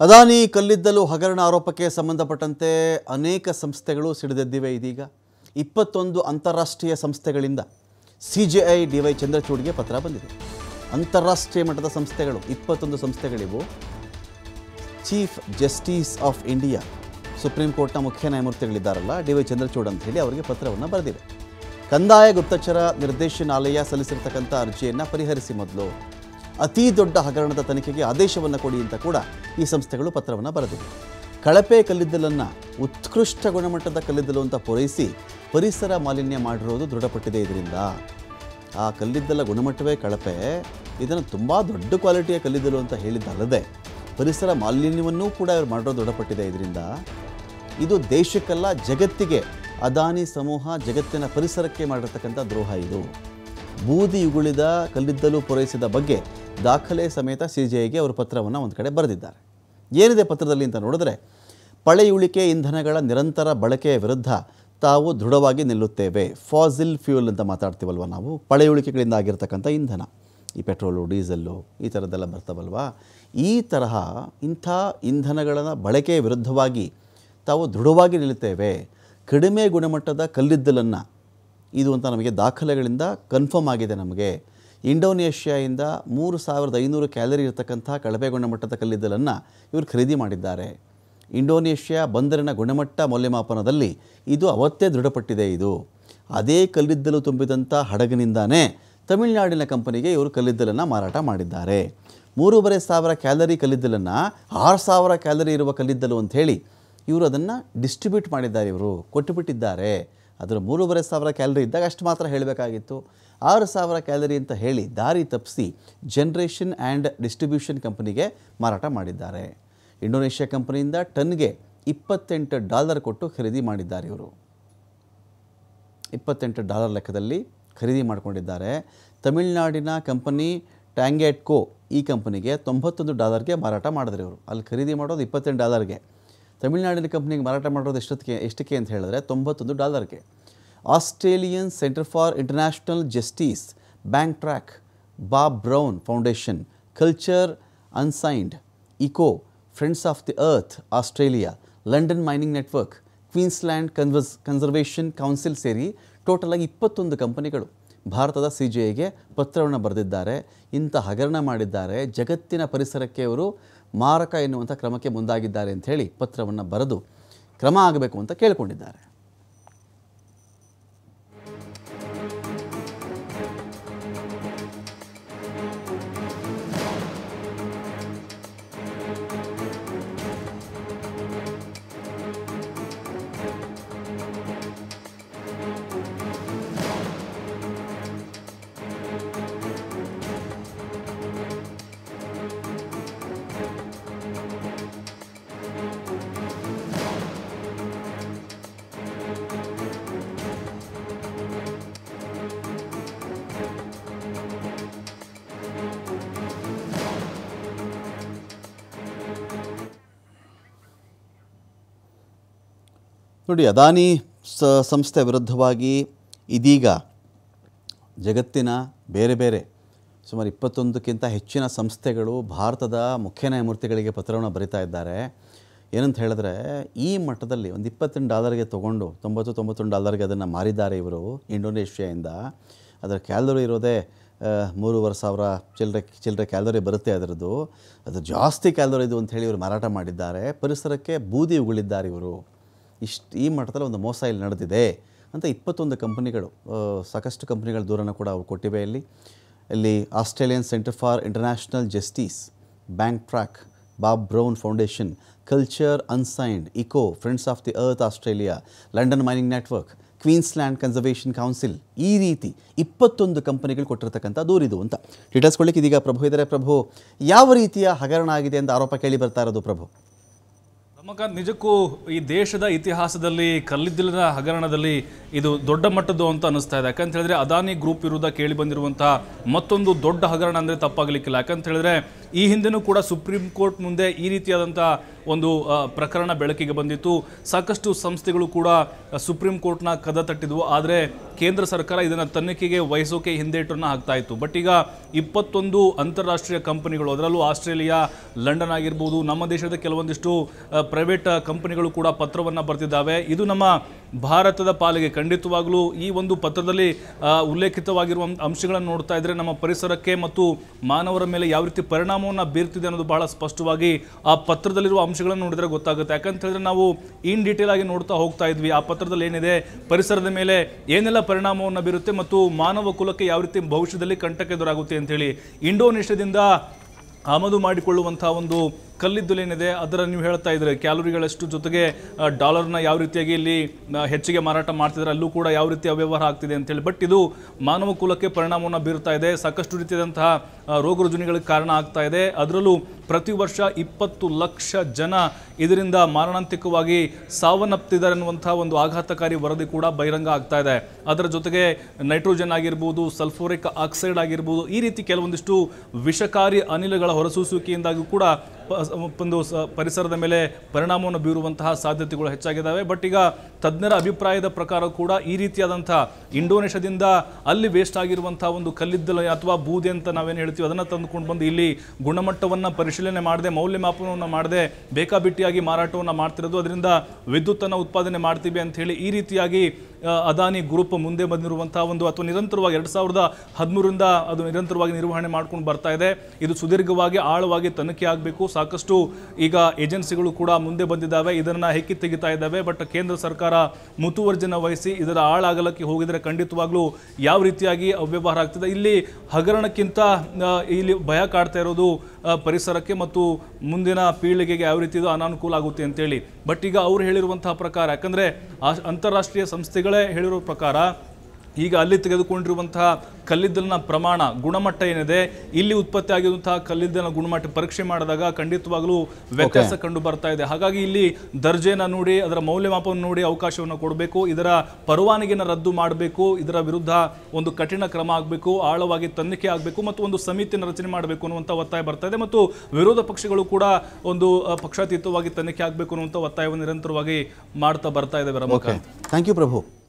ಅದಾನಿ ಕಲ್ಲಿದ್ದಲು ಹಗರಣ ಆರೋಪಕ್ಕೆ ಸಂಬಂಧಪಟ್ಟಂತೆ ಅನೇಕ ಸಂಸ್ಥೆಗಳು ಸಿಡಿದೆದ್ದಿವೆ ಇದೀಗ ಇಪ್ಪತ್ತೊಂದು ಅಂತಾರಾಷ್ಟ್ರೀಯ ಸಂಸ್ಥೆಗಳಿಂದ C J I D Y ಚಂದ್ರಚೂಡ್ಗೆ ಪತ್ರ ಬಂದಿದೆ ಅಂತಾರಾಷ್ಟ್ರೀಯ ಮಟ್ಟದ ಸಂಸ್ಥೆಗಳು ಇಪ್ಪತ್ತೊಂದು ಸಂಸ್ಥೆಗಳಿವು chief justice of India supreme ಕೋರ್ಟ್ನ ಮುಖ್ಯ ನ್ಯಾಯಮೂರ್ತಿಗಳಿದ್ದಾರಲ್ಲ ಡಿ ವೈ ಚಂದ್ರಚೂಡ್ ಅಂತ ಹೇಳಿ ಅವರಿಗೆ ಪತ್ರವನ್ನು ಬರೆದಿವೆ ಕಂದಾಯ ಗುಪ್ತಚರ ನಿರ್ದೇಶನಾಲಯ ಸಲ್ಲಿಸಿರ್ತಕ್ಕಂಥ ಅರ್ಜಿಯನ್ನು ಪರಿಹರಿಸಿ ಮೊದಲು ಅತೀ ದೊಡ್ಡ ಹಗರಣದ ತನಿಖೆಗೆ ಆದೇಶವನ್ನು ಕೊಡಿ ಅಂತ ಕೂಡ ಈ ಸಂಸ್ಥೆಗಳು ಪತ್ರವನ್ನು ಬರೆದಿವೆ ಕಳಪೆ ಕಲ್ಲಿದ್ದಲನ್ನು ಉತ್ಕೃಷ್ಟ ಗುಣಮಟ್ಟದ ಕಲ್ಲಿದ್ದಲು ಅಂತ ಪೂರೈಸಿ ಪರಿಸರ ಮಾಲಿನ್ಯ ಮಾಡಿರೋದು ದೃಢಪಟ್ಟಿದೆ ಇದರಿಂದ ಆ ಕಲ್ಲಿದ್ದಲ ಗುಣಮಟ್ಟವೇ ಕಳಪೆ ಇದನ್ನು ತುಂಬ ದೊಡ್ಡ ಕ್ವಾಲಿಟಿಯ ಕಲ್ಲಿದ್ದಲು ಅಂತ ಹೇಳಿದ್ದಲ್ಲದೆ ಪರಿಸರ ಮಾಲಿನ್ಯವನ್ನೂ ಕೂಡ ಇವರು ಮಾಡಿರೋದು ದೃಢಪಟ್ಟಿದೆ ಇದರಿಂದ ಇದು ದೇಶಕ್ಕಲ್ಲ ಜಗತ್ತಿಗೆ ಅದಾನಿ ಸಮೂಹ ಜಗತ್ತಿನ ಪರಿಸರಕ್ಕೆ ಮಾಡಿರ್ತಕ್ಕಂಥ ದ್ರೋಹ ಇದು ಬೂದಿ ಉಗುಳಿದ ಕಲ್ಲಿದ್ದಲು ಪೂರೈಸಿದ ಬಗ್ಗೆ ದಾಖಲೆ ಸಮೇತ ಸಿ ಜಿ ಐಗೆ ಅವರು ಪತ್ರವನ್ನು ಒಂದು ಕಡೆ ಬರೆದಿದ್ದಾರೆ ಏನಿದೆ ಪತ್ರದಲ್ಲಿ ಅಂತ ನೋಡಿದ್ರೆ ಪಳೆಯುಳಿಕೆ ಇಂಧನಗಳ ನಿರಂತರ ಬಳಕೆಯ ವಿರುದ್ಧ ತಾವು ದೃಢವಾಗಿ ನಿಲ್ಲುತ್ತೇವೆ ಫಾಸಿಲ್ ಫ್ಯೂಯಲ್ ಅಂತ ಮಾತಾಡ್ತೀವಲ್ವ ನಾವು ಪಳೆಯುಳಿಕೆಗಳಿಂದ ಆಗಿರ್ತಕ್ಕಂಥ ಇಂಧನ ಈ ಪೆಟ್ರೋಲು ಡೀಸೆಲ್ಲು ಈ ಥರದ್ದೆಲ್ಲ ಬರ್ತಾವಲ್ವಾ ಈ ತರಹ ಇಂಥ ಇಂಧನಗಳ ಬಳಕೆಯ ವಿರುದ್ಧವಾಗಿ ತಾವು ದೃಢವಾಗಿ ನಿಲ್ಲುತ್ತೇವೆ ಕಡಿಮೆ ಗುಣಮಟ್ಟದ ಕಲ್ಲಿದ್ದಲನ್ನು ಇದು ಅಂತ ನಮಗೆ ದಾಖಲೆಗಳಿಂದ ಕನ್ಫರ್ಮ್ ಆಗಿದೆ ನಮಗೆ ಇಂಡೋನೇಷ್ಯಾಯಿಂದ ಮೂರು ಸಾವಿರದ ಐನೂರು ಕ್ಯಾಲರಿ ಇರತಕ್ಕಂಥ ಕಳಪೆ ಗುಣಮಟ್ಟದ ಕಲ್ಲಿದ್ದಲನ್ನು ಇವರು ಖರೀದಿ ಮಾಡಿದ್ದಾರೆ ಇಂಡೋನೇಷ್ಯಾ ಬಂದರಿನ ಗುಣಮಟ್ಟ ಮೌಲ್ಯಮಾಪನದಲ್ಲಿ ಇದು ಅವತ್ತೇ ದೃಢಪಟ್ಟಿದೆ ಇದು ಅದೇ ಕಲ್ಲಿದ್ದಲು ತುಂಬಿದಂಥ ಹಡಗಿನಿಂದಾನೇ ತಮಿಳುನಾಡಿನ ಕಂಪನಿಗೆ ಇವರು ಕಲ್ಲಿದ್ದಲನ್ನು ಮಾರಾಟ ಮಾಡಿದ್ದಾರೆ ಮೂರುವರೆ ಸಾವಿರ ಕ್ಯಾಲರಿ ಕಲ್ಲಿದ್ದಲನ್ನು ಆರು ಸಾವಿರ ಕ್ಯಾಲರಿ ಇರುವ ಕಲ್ಲಿದ್ದಲು ಅಂಥೇಳಿ ಇವರು ಅದನ್ನು ಡಿಸ್ಟ್ರಿಬ್ಯೂಟ್ ಮಾಡಿದ್ದಾರೆ ಇವರು ಕೊಟ್ಟುಬಿಟ್ಟಿದ್ದಾರೆ ಅದರ ಮೂರುವರೆ ಸಾವಿರ ಕ್ಯಾಲರಿ ಇದ್ದಾಗ ಅಷ್ಟು ಮಾತ್ರ ಹೇಳಬೇಕಾಗಿತ್ತು ಆರು ಸಾವಿರ ಕ್ಯಾಲರಿ ಅಂತ ಹೇಳಿ ದಾರಿ ತಪ್ಪಿಸಿ ಜನ್ರೇಷನ್ ಆ್ಯಂಡ್ ಡಿಸ್ಟ್ರಿಬ್ಯೂಷನ್ ಕಂಪನಿಗೆ ಮಾರಾಟ ಮಾಡಿದ್ದಾರೆ ಇಂಡೋನೇಷ್ಯಾ ಕಂಪನಿಯಿಂದ ಟನ್ಗೆ ಇಪ್ಪತ್ತೆಂಟು ಡಾಲರ್ ಕೊಟ್ಟು ಖರೀದಿ ಮಾಡಿದ್ದಾರೆ ಇವರು ಇಪ್ಪತ್ತೆಂಟು ಡಾಲರ್ ಲೆಕ್ಕದಲ್ಲಿ ಖರೀದಿ ಮಾಡಿಕೊಂಡಿದ್ದಾರೆ ತಮಿಳುನಾಡಿನ ಕಂಪನಿ ಟ್ಯಾಂಗ್ಯಾಟ್ಕೋ ಈ ಕಂಪನಿಗೆ ತೊಂಬತ್ತೊಂದು ಡಾಲರ್ಗೆ ಮಾರಾಟ ಮಾಡಿದ್ರು ಇವರು ಅಲ್ಲಿ ಖರೀದಿ ಮಾಡೋದು ಇಪ್ಪತ್ತೆಂಟು ಡಾಲರ್ಗೆ ತಮಿಳುನಾಡಿನ ಕಂಪ್ನಿಗೆ ಮಾರಾಟ ಮಾಡೋದು ಎಷ್ಟೊತ್ತಿಗೆ ಎಷ್ಟಕ್ಕೆ ಅಂತ ಹೇಳಿದ್ರೆ ತೊಂಬತ್ತೊಂದು ಡಾಲರ್ಗೆ Australian centre for international justice bank track Bob Brown foundation culture unstained eco friends of the earth Australia London mining network Queensland converse conservation council ಸೇರಿ ಟೋಟಲ್ ಆಗಿ ಇಪ್ಪತ್ತೊಂದು ಕಂಪನಿಗಳು ಭಾರತದ ಸಿ ಜಿ ಐಗೆ ಪತ್ರವನ್ನು ಬರೆದಿದ್ದಾರೆ ಇಂಥ ಹಗರಣ ಮಾಡಿದ್ದಾರೆ ಜಗತ್ತಿನ ಪರಿಸರಕ್ಕೆ ಅವರು ಮಾರಕ ಎನ್ನುವಂಥ ಕ್ರಮಕ್ಕೆ ಮುಂದಾಗಿದ್ದಾರೆ ಅಂಥೇಳಿ ಪತ್ರವನ್ನು ಬರೆದು ಕ್ರಮ ಆಗಬೇಕು ಅಂತ ಕೇಳಿಕೊಂಡಿದ್ದಾರೆ ನೋಡಿ ಅದಾನಿ ಸ ಸಂಸ್ಥೆ ವಿರುದ್ಧವಾಗಿ ಇದೀಗ ಜಗತ್ತಿನ ಬೇರೆ ಬೇರೆ ಸುಮಾರು ಇಪ್ಪತ್ತೊಂದಕ್ಕಿಂತ ಹೆಚ್ಚಿನ ಸಂಸ್ಥೆಗಳು ಭಾರತದ ಮುಖ್ಯ ನ್ಯಾಯಮೂರ್ತಿಗಳಿಗೆ ಪತ್ರವನ್ನು ಬರಿತಾ ಇದ್ದಾರೆ ಏನಂತ ಹೇಳಿದ್ರೆ ಈ ಮಟ್ಟದಲ್ಲಿ ಒಂದು ಇಪ್ಪತ್ತೆಂಟು ಡಾಲರ್ಗೆ ತೊಗೊಂಡು ತೊಂಬತ್ತು ತೊಂಬತ್ತೊಂದು ಡಾಲರ್ಗೆ ಅದನ್ನು ಮಾರಿದ್ದಾರೆ ಇವರು ಇಂಡೋನೇಷ್ಯಾಯಿಂದ ಅದರ ಕ್ಯಾಲರಿ ಇರೋದೇ ಆ, ಮೂರುವರೆ ಸಾವಿರ ಚಿಲ್ಲರೆ ಚಿಲ್ಲರೆ ಕ್ಯಾಲರಿ ಬರುತ್ತೆ ಅದರದ್ದು ಅದು ಜಾಸ್ತಿ ಕ್ಯಾಲರಿ ಇದು ಅಂತ ಹೇಳಿ ಇವರು ಮಾರಾಟ ಮಾಡಿದ್ದಾರೆ ಪರಿಸರಕ್ಕೆ ಬೂದಿ ಉಗುಳಿದ್ದಾರೆ ಇವರು ಇಷ್ಟು ಈ ಮಟ್ಟದಲ್ಲಿ ಒಂದು ಮೋಸ ಇಲ್ಲಿ ನಡೆದಿದೆ ಅಂತ ಇಪ್ಪತ್ತೊಂದು ಕಂಪನಿಗಳು ಆ, ಸಾಕಷ್ಟು ಕಂಪನಿಗಳ ದೂರನ್ನು ಕೂಡ ಅವ್ರು ಕೊಟ್ಟಿವೆ ಇಲ್ಲಿ ಇಲ್ಲಿ Australian centre for international justice bank track Bob Brown foundation culture unstained eco friends of the earth Australia London mining network Queensland conservation council ಈ ರೀತಿ ಇಪ್ಪತ್ತೊಂದು ಕಂಪನಿಗಳು ಕೊಟ್ಟಿರ್ತಕ್ಕಂಥ ದೂರಿದು ಅಂತ ಡೀಟೇಲ್ಸ್ ಕೊಡ್ಲಿಕ್ಕೆ ಇದೀಗ ಪ್ರಭು ಇದ್ದಾರೆ ಪ್ರಭು ಯಾವ ರೀತಿಯ ಹಗರಣ ಆಗಿದೆ ಅಂತ ಆರೋಪ ಕೇಳಿ ಬರ್ತಾ ಇರೋದು ಪ್ರಭು ರಮಕಾಂತ್ ನಿಜಕ್ಕೂ ಈ ದೇಶದ ಇತಿಹಾಸದಲ್ಲಿ ಕಲ್ಲಿದ್ದಲಿನ ಹಗರಣದಲ್ಲಿ ಇದು ದೊಡ್ಡ ಮಟ್ಟದ್ದು ಅಂತ ಅನಿಸ್ತಾ ಇದೆ ಯಾಕಂತ ಹೇಳಿದ್ರೆ ಅದಾನಿ ಗ್ರೂಪ್ ವಿರುದ್ಧ ಕೇಳಿ ಬಂದಿರುವಂತಹ ಮತ್ತೊಂದು ದೊಡ್ಡ ಹಗರಣ ಅಂದ್ರೆ ತಪ್ಪಾಗಲಿಕ್ಕಿಲ್ಲ ಯಾಕಂತ ಹೇಳಿದ್ರೆ ಈ ಹಿಂದೆನೂ ಕೂಡ ಸುಪ್ರೀಂ ಕೋರ್ಟ್ ಮುಂದೆ ಈ ರೀತಿಯಾದಂಥ ಒಂದು ಆ, ಪ್ರಕರಣ ಬೆಳಕಿಗೆ ಬಂದಿತ್ತು ಸಾಕಷ್ಟು ಸಂಸ್ಥೆಗಳು ಕೂಡ ಆ, ಸುಪ್ರೀಂ ಕೋರ್ಟ್ನ ಕದ ತಟ್ಟಿದ್ವು ಆದರೆ ಕೇಂದ್ರ ಸರ್ಕಾರ ಇದನ್ನು ತನಿಖೆಗೆ ವಹಿಸೋಕೆ ಹಿಂದೇಟನ್ನು ಹಾಕ್ತಾ ಇತ್ತು ಬಟ್ ಈಗ ಇಪ್ಪತ್ತೊಂದು ಅಂತಾರಾಷ್ಟ್ರೀಯ ಕಂಪನಿಗಳು ಅದರಲ್ಲೂ ಆಸ್ಟ್ರೇಲಿಯಾ ಲಂಡನ್ ಆಗಿರ್ಬೋದು ನಮ್ಮ ದೇಶದ ಕೆಲವೊಂದಿಷ್ಟು ಪ್ರೈವೇಟ್ ಕಂಪನಿಗಳು ಕೂಡ ಪತ್ರವನ್ನು ಬರೆದಿದ್ದಾವೆ ಇದು ನಮ್ಮ ಭಾರತದ ಪಾಲಿಗೆ ಖಂಡಿತವಾಗಲೂ ಈ ಒಂದು ಪತ್ರದಲ್ಲಿ ಆ, ಉಲ್ಲೇಖಿತವಾಗಿರುವ ಅಂಶಗಳನ್ನು ನೋಡ್ತಾ ಇದ್ರೆ ನಮ್ಮ ಪರಿಸರಕ್ಕೆ ಮತ್ತು ಮಾನವರ ಮೇಲೆ ಯಾವ ರೀತಿ ಪರಿಣಾಮವನ್ನು ಬೀರ್ತಿದೆ ಅನ್ನೋದು ಬಹಳ ಸ್ಪಷ್ಟವಾಗಿ ಆ ಪತ್ರದಲ್ಲಿರುವ ಅಂಶಗಳನ್ನು ನೋಡಿದ್ರೆ ಗೊತ್ತಾಗುತ್ತೆ ಯಾಕಂತ ಹೇಳಿದ್ರೆ ನಾವು ಇನ್ ಡೀಟೇಲ್ ಆಗಿ ನೋಡ್ತಾ ಹೋಗ್ತಾ ಇದ್ವಿ ಆ ಪತ್ರದಲ್ಲಿ ಏನಿದೆ ಪರಿಸರದ ಮೇಲೆ ಏನೆಲ್ಲ ಪರಿಣಾಮವನ್ನು ಬೀರುತ್ತೆ ಮತ್ತು ಮಾನವ ಕುಲಕ್ಕೆ ಯಾವ ರೀತಿ ಭವಿಷ್ಯದಲ್ಲಿ ಕಂಟಕ ಎದುರಾಗುತ್ತೆ ಅಂತೇಳಿ ಇಂಡೋನೇಷ್ಯಾದಿಂದ ಆಮದು ಮಾಡಿಕೊಳ್ಳುವಂತಹ ಒಂದು ಕಲ್ಲಿದ್ದಲೇನಿದೆ ಅದರ ನೀವು ಹೇಳ್ತಾ ಇದ್ರೆ ಕ್ಯಾಲೋರಿಗಳಷ್ಟು ಜೊತೆಗೆ ಆ, ಡಾಲರ್ನ ಯಾವ ರೀತಿಯಾಗಿ ಇಲ್ಲಿ ಆ, ಹೆಚ್ಚಿಗೆ ಮಾರಾಟ ಮಾಡ್ತಿದ್ದಾರೆ ಅಲ್ಲೂ ಕೂಡ ಯಾವ ರೀತಿ ಅವ್ಯವಹಾರ ಆಗ್ತಿದೆ ಅಂತೇಳಿ ಬಟ್ ಇದು ಮಾನವ ಕುಲಕ್ಕೆ ಪರಿಣಾಮವನ್ನು ಬೀರ್ತಾ ಇದೆ ಸಾಕಷ್ಟು ರೀತಿಯಾದಂತಹ ಆ, ರೋಗ ರುಜಿನಗಳಿಗೆ ಕಾರಣ ಆಗ್ತಾ ಇದೆ ಅದರಲ್ಲೂ ಪ್ರತಿ ವರ್ಷ ಇಪ್ಪತ್ತು ಲಕ್ಷ ಜನ ಇದರಿಂದ ಮಾರಣಾಂತಿಕವಾಗಿ ಸಾವನ್ನಪ್ತಿದ್ದಾರೆ ಅನ್ನುವಂತಹ ಒಂದು ಆಘಾತಕಾರಿ ವರದಿ ಕೂಡ ಬಹಿರಂಗ ಆಗ್ತಾ ಇದೆ ಅದರ ಜೊತೆಗೆ ನೈಟ್ರೋಜನ್ ಆಗಿರ್ಬೋದು ಸಲ್ಫೋರಿಕ್ ಆಕ್ಸೈಡ್ ಆಗಿರ್ಬೋದು ಈ ರೀತಿ ಕೆಲವೊಂದಿಷ್ಟು ವಿಷಕಾರಿ ಅನಿಲಗಳ ಹೊರಸೂಸುವಿಕೆಯಿಂದಾಗಿ ಕೂಡ ಪ- ಒಂದು ಸ- ಪರಿಸರದ ಮೇಲೆ ಪರಿಣಾಮವನ್ನು ಬೀರುವಂತಹ ಸಾಧ್ಯತೆಗಳು ಹೆಚ್ಚಾಗಿದ್ದಾವೆ ಬಟ್ ಈಗ ತಜ್ಞರ ಅಭಿಪ್ರಾಯದ ಪ್ರಕಾರ ಕೂಡ ಈ ರೀತಿಯಾದಂತಹ ಇಂಡೋನೇಷ್ಯಾದಿಂದ ಅಲ್ಲಿ ವೇಸ್ಟ್ ಆಗಿರುವಂತಹ ಒಂದು ಕಲ್ಲಿದ್ದಲು ಅಥವಾ ಬೂದೆ ಅಂತ ನಾವೇನು ಹೇಳ್ತೀವಿ ಅದನ್ನು ತಂದುಕೊಂಡು ಬಂದು ಇಲ್ಲಿ ಗುಣಮಟ್ಟವನ್ನು ಪರಿಶೀಲನೆ ಮಾಡದೆ ಮೌಲ್ಯಮಾಪನವನ್ನು ಮಾಡದೆ ಬೇಕಾಬಿಟ್ಟಿಯಾಗಿ ಮಾರಾಟವನ್ನು ಮಾಡ್ತಿರೋದು ಅದರಿಂದ ವಿದ್ಯುತ್ತನ್ನು ಉತ್ಪಾದನೆ ಮಾಡ್ತೀವಿ ಅಂತ ಹೇಳಿ ಈ ರೀತಿಯಾಗಿ ಆ, ಅದಾನಿ ಗ್ರೂಪ್ ಮುಂದೆ ಬಂದಿರುವಂತಹ ಒಂದು ಅಥವಾ ನಿರಂತರವಾಗಿ ಎರಡು ಸಾವಿರದ ಹದಿಮೂರರಿಂದ ಅದು ನಿರಂತರವಾಗಿ ನಿರ್ವಹಣೆ ಮಾಡ್ಕೊಂಡು ಬರ್ತಾ ಇದೆ ಇದು ಸುದೀರ್ಘವಾಗಿ ಆಳವಾಗಿ ತನಿಖೆ ಆಗಬೇಕು ಸಾಕಷ್ಟು ಈಗ ಏಜೆನ್ಸಿಗಳು ಕೂಡ ಮುಂದೆ ಬಂದಿದ್ದಾವೆ ಇದನ್ನ ಹೆಕ್ಕಿ ತೆಗಿತಾ ಇದ್ದಾವೆ ಬಟ್ ಕೇಂದ್ರ ಸರ್ಕಾರ ಮುತುವರ್ಜನ ವಹಿಸಿ ಇದರ ಆಳಾಗಲಕ್ಕೆ ಹೋಗಿದರೆ ಖಂಡಿತವಾಗ್ಲೂ ಯಾವ ರೀತಿಯಾಗಿ ಅವ್ಯವಹಾರ ಆಗ್ತದೆ ಇಲ್ಲಿ ಹಗರಣಕ್ಕಿಂತ ಆ, ಇಲ್ಲಿ ಭಯ ಕಾಡ್ತಾ ಇರೋದು ಆ, ಪರಿಸರಕ್ಕೆ ಮತ್ತು ಮುಂದಿನ ಪೀಳಿಗೆಗೆ ಯಾವ ರೀತಿ ಇದು ಅನಾನುಕೂಲ ಆಗುತ್ತೆ ಅಂತೇಳಿ ಬಟ್ ಈಗ ಅವ್ರು ಹೇಳಿರುವಂತಹ ಪ್ರಕಾರ ಯಾಕಂದ್ರೆ ಆ ಅಂತಾರಾಷ್ಟ್ರೀಯ ಸಂಸ್ಥೆಗಳೇ ಹೇಳಿರೋ ಪ್ರಕಾರ ಈಗ ಅಲ್ಲಿ ತೆಗೆದುಕೊಂಡಿರುವಂತಹ ಕಲ್ಲಿದ್ದಲಿನ ಪ್ರಮಾಣ ಗುಣಮಟ್ಟ ಏನಿದೆ ಇಲ್ಲಿ ಉತ್ಪತ್ತಿ ಆಗಿರುವಂತಹ ಕಲ್ಲಿದ್ದಲಿನ ಗುಣಮಟ್ಟ ಪರೀಕ್ಷೆ ಮಾಡಿದಾಗ ಖಂಡಿತವಾಗ್ಲೂ ವ್ಯತ್ಯಾಸ ಕಂಡು ಬರ್ತಾ ಇದೆ ಹಾಗಾಗಿ ಇಲ್ಲಿ ದರ್ಜೆನ ನೋಡಿ ಅದರ ಮೌಲ್ಯಮಾಪನ ನೋಡಿ ಅವಕಾಶವನ್ನು ಕೊಡಬೇಕು ಇದರ ಪರವಾನಗಿನ ರದ್ದು ಮಾಡಬೇಕು ಇದರ ವಿರುದ್ಧ ಒಂದು ಕಠಿಣ ಕ್ರಮ ಆಗಬೇಕು ಆಳವಾಗಿ ತನಿಖೆ ಆಗಬೇಕು ಮತ್ತು ಒಂದು ಸಮಿತಿಯನ್ನು ರಚನೆ ಮಾಡಬೇಕು ಅನ್ನುವಂಥ ಒತ್ತಾಯ ಬರ್ತಾ ಇದೆ ಮತ್ತು ವಿರೋಧ ಪಕ್ಷಗಳು ಕೂಡ ಒಂದು ಅ, ಪಕ್ಷಾತೀತವಾಗಿ ತನಿಖೆ ಆಗಬೇಕು ಅನ್ನುವಂಥ ಒತ್ತಾಯವನ್ನು ನಿರಂತರವಾಗಿ ಮಾಡ್ತಾ ಬರ್ತಾ ಇದೆ okay Ramakant thank you Prabhu